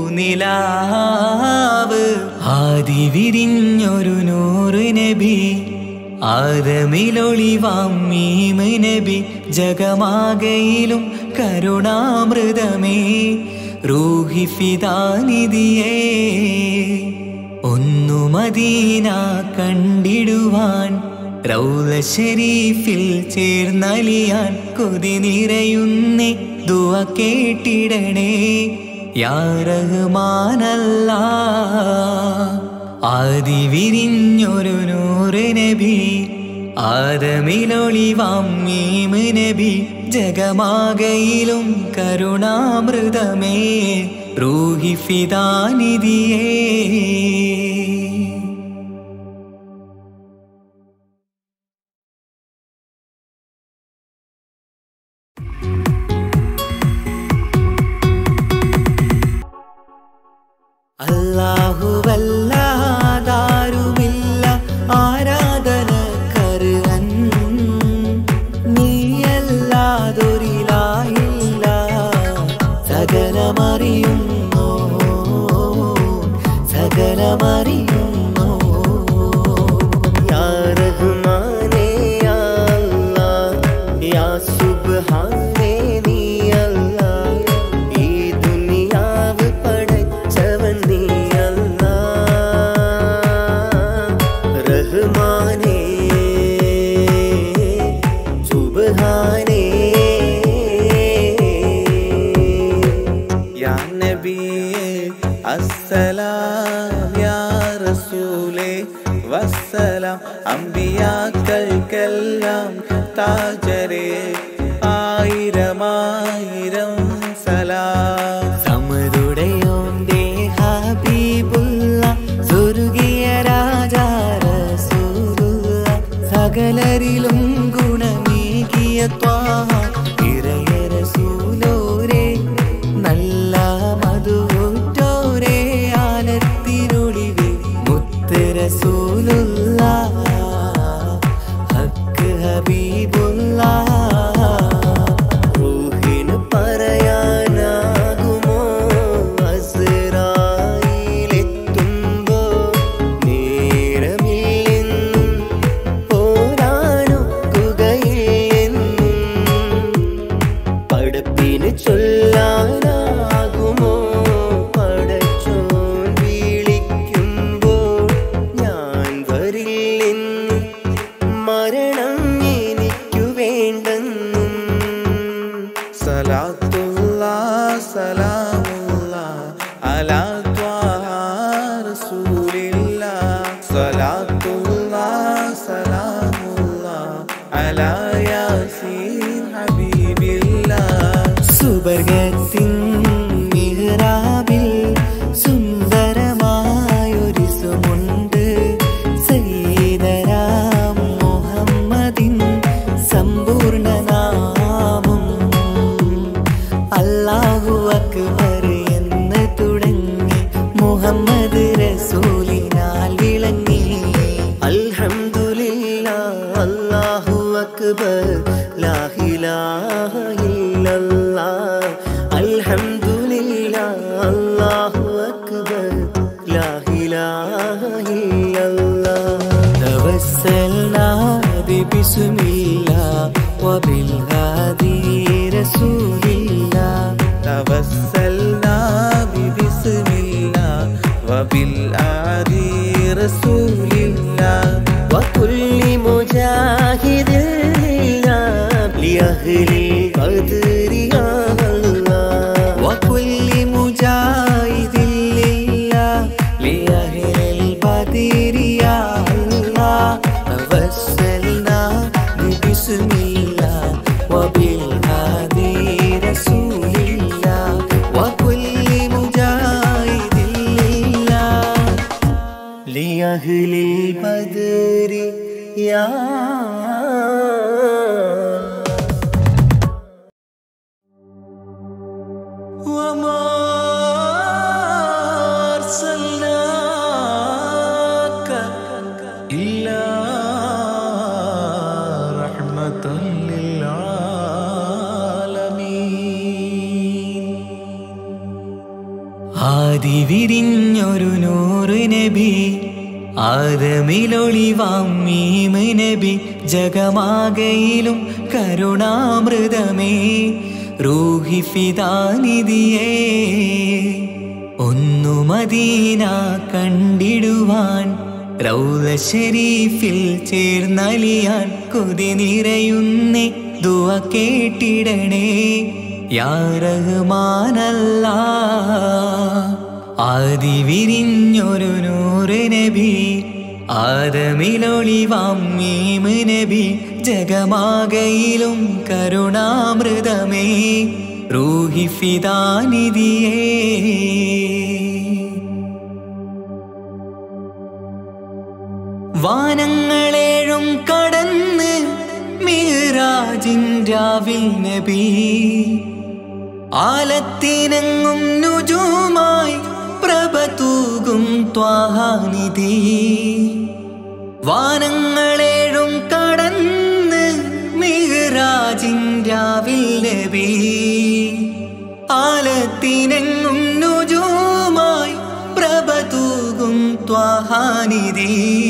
പൂനിലാവ് ആദി വിരിഞ്ഞൊരു നൂറ് നബി ആദമിലൊളിവാം മീമ് നബി ജഗമാകയിലും കരുണാമൃതമേ റൂഹി ഫിദാനിധിയേ ഒന്നു മദീന കണ്ടിടുവാൻ റൗല ഷരീഫിൽ ചേർന്നലിയാൻ കൊതി നിറയുന്നേ ദുവ കേട്ടിടണേ യാ റഹ്മാനല്ല ആദി വിരിഞ്ഞൊരു നൂറ് നബി ആദമിലൊളിവാം മീമ് നബി ജഗമാകയിലും കരുണാമൃതമേ റൂഹി ഫിദാനിധിയേ അല്ലാഹുവല്ലാതാരുമില്ല ആരാധന കരുവൻ നീയല്ലാതൊരു സ്ഥലമറിയുന്നു യാ റഹ്മാനേ യാ അല്ലാഹ്, യാ സുബ്ഹാനേ നീ അല്ലാഹ്. ഈ ദുനിയാവ് പടച്ചവൻ നീ അല്ലാഹ്. റഹ്മാനേ സുബ്ഹാനേ യാ നബിയേ അസ്സലാം യാ റസൂലേ വസ്സലാം അമ്പിയാക്കൾക്കെല്ലാം താജരേ ആയിരമായിരം സലാം സമരുടയോന്റെ ഹബീബുള്ള സ്വർഗീയ രാജാ റസൂലുള്ള സകലരിലും ഗുണമേകിയ ത്വാഹ ഇറയ റസൂലോരേ നല്ല മധുറ്റോരേ ആലത്തിനൊളിവേ മുത്ത് റസൂലുള്ള ഹക്ക് ഹബീബുള്ള റൂഹിന് പറയാനാകുമോ അസ്രായിലെത്തുമ്പോ നേരമില്ലെന്നും പോരാനൊക്കുകയില്ലെന്നും പടപ്പിന് ചൊല്ലാനാകുമോ പടച്ചോൻ വിളിക്കുമ്പോൾ ഞാൻ വരില്ലെന്ന് മരണം എനിക്കു വേണ്ടെന്നും സലാത്തുള്ള സലാമുള്ള അലാ ത്വാഹ റസൂലില്ല സലാത്തുള്ള സലാമുള്ള അലാ യാസീൻ ഹബീബില്ല സുബർഗത്തിൻ മിഹ്റാബിൽ സുന്ദരമായൊരു സുമുണ്ട് സയ്യിദരാം മുഹമ്മദിൻ സമ്പൂർണ്ണ നാമം അല്ലാഹു അക്ബർ എന്ന് തുടങ്ങി മുഹമ്മദ് റസൂലിനാൽ വിളങ്ങി അൽഹംദുലില്ലാ അല്ലാഹു അക്ബർ ലാ ഇലാഹ ഇല്ലല്ലാഹ് അൽഹംദുലില്ലാ അല്ലാഹു അക്ബർ ലാ ഇലാഹ ഇല്ലല്ലാഹ് توسلنا ببسم الله وبالهادي رسول الله توسلنا ببسم الله وبالهادي رسول الله وكل مجاهد لله لأهل القدر يا الله وكل مجاهد لله لأهل البدر يا الله توسلنا ببسم الله وبالهادي رسول الله وكل مجاهد لله لأهل البدر يا وما أرسلناك إلا رحمة للعالمين ആദി വിരിഞ്ഞൊരു നൂറ് നബി ആദമിലൊളിവാം മീമ് നബി ജഗമാകയിലും കരുണാമൃതമേ റൂഹി ഫിദാനിധിയേ ഒന്നു മദീന കണ്ടിടുവാൻ റൗല ഷരീഫിൽ ചേർന്നലിയാൻ കൊതി നിറയുന്നേ ദുവ കേട്ടിടണേ യാ റഹ്മാനല്ല ആദി വിരിഞ്ഞൊരു നൂറ് നബി ആദമിലൊളിവാം മീമ് നബി ജഗമാകയിലും കരുണാമൃതമേ റൂഹി ഫിദാനിധിയേ വാനങ്ങളേഴും കടന്ന് മീറാജിൻ രാവിൽ നബി ആലത്തിനങ്ങും നുജുമായി പ്രഭ തൂകും ത്വാഹാനിധി വാനങ്ങളേഴും കടന്ന് മിഹ്റാജിൻ രാവിൽ നബി ആലത്തിനെങ്ങും നുജുമായി പ്രഭ തൂകും ഫിദാനിധി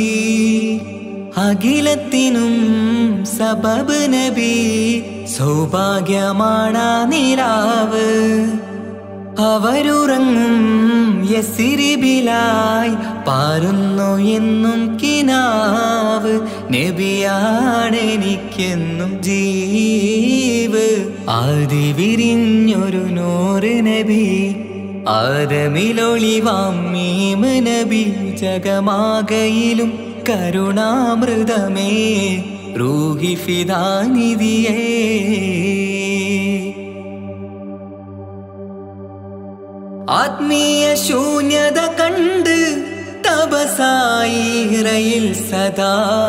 അഖിലത്തിനും സബബ് നബി സൗഭാഗ്യമാണാ നിലാവ് അവരുറങ്ങും യസിരിബിലായി പാരുന്നു എന്നും കിനാവ് നബിയാണെനിക്കെന്നും ജീവ് ആദി വിരിഞ്ഞൊരു നൂറ് നബി ആദമിലൊളിവാം മീമ് നബി ജഗമാകയിലും കരുണാമൃതമേ റൂഹി ഫിദാനിധിയേ ആത്മീയ ശൂന്യത കണ്ട് തപസായി ഇറയിൽ സദാ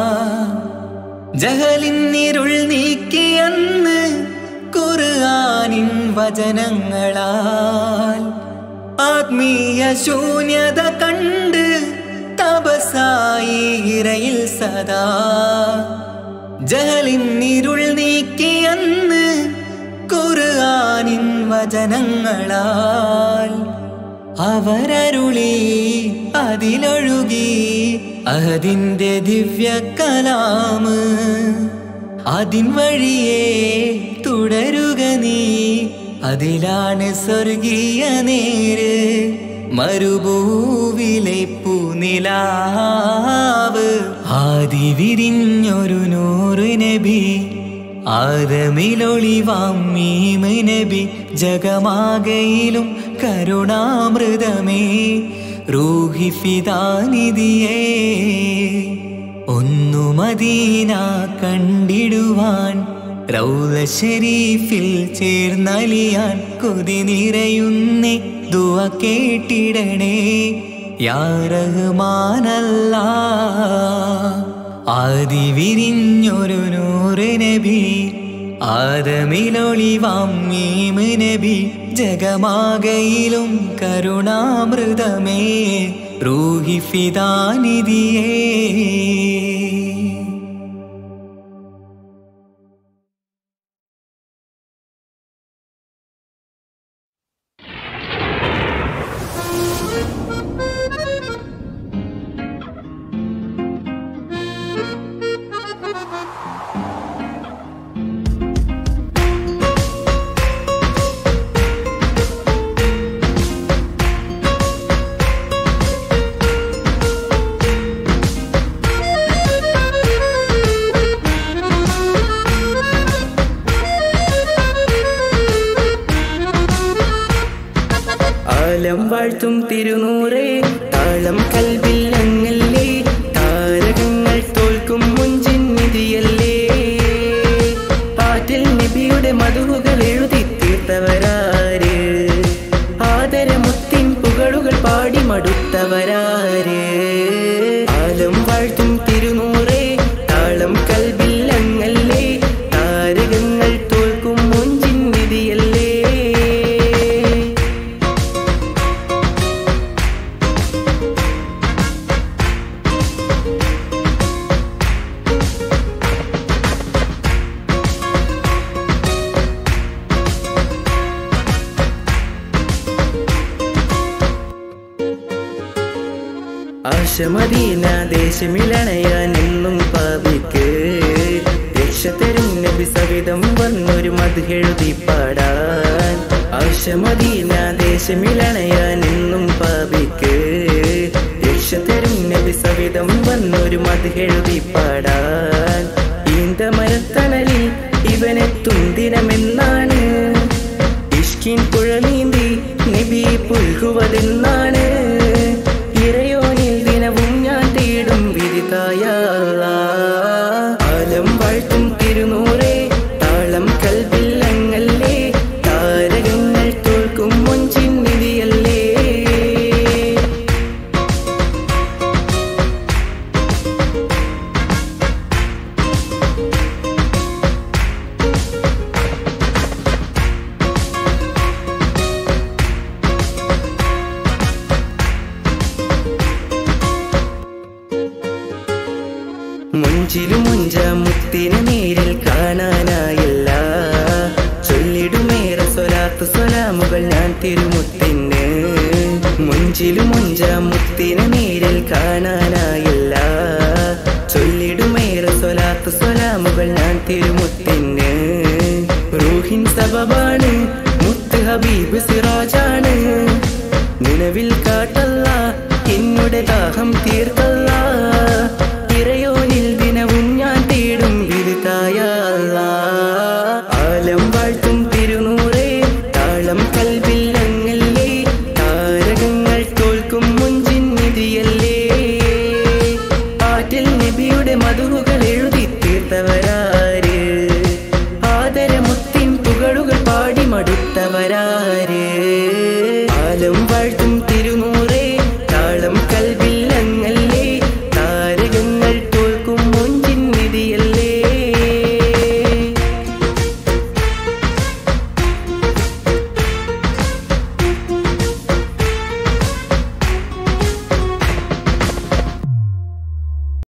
ജഹലിന്നിരുൾ നീക്കിയന്ന് ഖുർആനിൻ വചനങ്ങളാൽ ആത്മീയ ശൂന്യത കണ്ട് തപസായി ഇറയിൽ സദാ ജഹലിന്നിരുൾ നീക്കിയന്ന് ഖുർആനിൻ വചനങ്ങളാൽ അവരരുളി അതിലൊഴുകി അതിൻ്റെ ദിവ്യ കലാമ് അതിൻ വഴിയേ തുടരുക നീ അതിലാണ് സ്വർഗീയ നേര് മരുഭൂവിലെ പൂനിലാവ് ആദി വിരിഞ്ഞൊരു നൂറ് നബി ആദമിലൊളിവാം മീമ് നബി ജഗമാകയിലും കരുണാമൃതമേ റൂഹി ഫിദാനിധിയേ ഒന്നു മദീന കണ്ടിടുവാൻ റൗല ഷരീഫിൽ ചേർന്നലിയാൻ കൊതി നിറയുന്നേ ദുവ കേട്ടിടണേ യാ റഹ്മാനല്ലാ ആദി വിരിഞ്ഞൊരു നൂറ് നബി ആദമിലൊളിവാം മീമ് നബി ജഗമാകയിലും കരുണാമൃതമേ റൂഹി ഫിദാനിധിയേ ആലം വാഴ്ത്തും തിരുനൂറേ താളം കൽവിൽ അങ്ങല്ലേ താരകങ്ങൾ തോൽക്കും മുഞ്ചിൻ നിധിയല്ലേ പാറ്റിൽ നബിയുടെ മധുവുകൾ എഴുതി തീർത്തവരാര് ആദരമുത്തിൻ പുകളുകൾ പാടി മടുത്തവരാര് ആലം വാഴ്ത്തും തിരുനൂറേ താളം കൽവിൽ അങ്ങല്ലേ താരകങ്ങൾ തോൽക്കും മുഞ്ചിൻ നിധിയല്ലേ ആശമദീന ദേശമിലണയാൻ എന്നും പാപിക്ക് രക്ഷ തരും നബി സവിധം വന്നൊരു മധുഹെഴുതി പാടാൻ ആശമദീന ദേശമിലണയാൻ എന്നും പാപിക്ക് രക്ഷ തരും നബി സവിധം വന്നൊരു മധുഹെഴുതി പാടാൻ ഈന്ത മരത്തണലിൽ ഇവനെത്തും ദിനമെന്നാണ് ഇഷ്കിൻ പുഴ നീന്തി നബി പുൽകുവതെന്നാണ് ഇറയോനിൽ ദിനവും ഞാൻ തേടും വിരിതായ ആലം വാഴ്ത്തും തിരുനൂറേ താളം കൽവില്ലങ്ങല്ലേ താരകങ്ങൾ തോൽക്കും മൊഞ്ചിൻ നിധിയല്ലേ മുഞ്ചിലും മുഞ്ച മുത്തിനെ നേരിൽ കാണാനായില്ല ചൊല്ലിടുമേറെ സ്വലാത്ത് സ്വലാമുകൾ ഞാൻ തിരുമുത്തിന് മുഞ്ചിലും മുഞ്ച മുത്തിനെ നേരിൽ കാണാനായില്ല ചൊല്ലിടുമേറെ സ്വലാത്ത് സ്വലാമുകൾ ഞാൻ തിരുമുത്തിന് റൂഹിൻ സബബാണ് മുത്ത് ഹബീബ് സിറാജാണ് നിലവിൽ കാട്ടല്ല എന്നുടെ ദാഹം തീർത്തല്ല ഇറയോനിൽ ദിനവും ഞാൻ തേടും വിരുതായ ആലം വാഴ്ത്തും തിരുനൂറേ താളം കൽവില്ലങ്ങല്ലേ താരകങ്ങൾ തോൽക്കും മുഞ്ചിൻ നിധിയല്ലേ ആറ്റിൽ നബിയുടെ മധുകൾ എഴുതി തീർത്തവരാര് ആദരമുത്തിൻ പുകളുകൾ പാടി മടുത്തവരാര്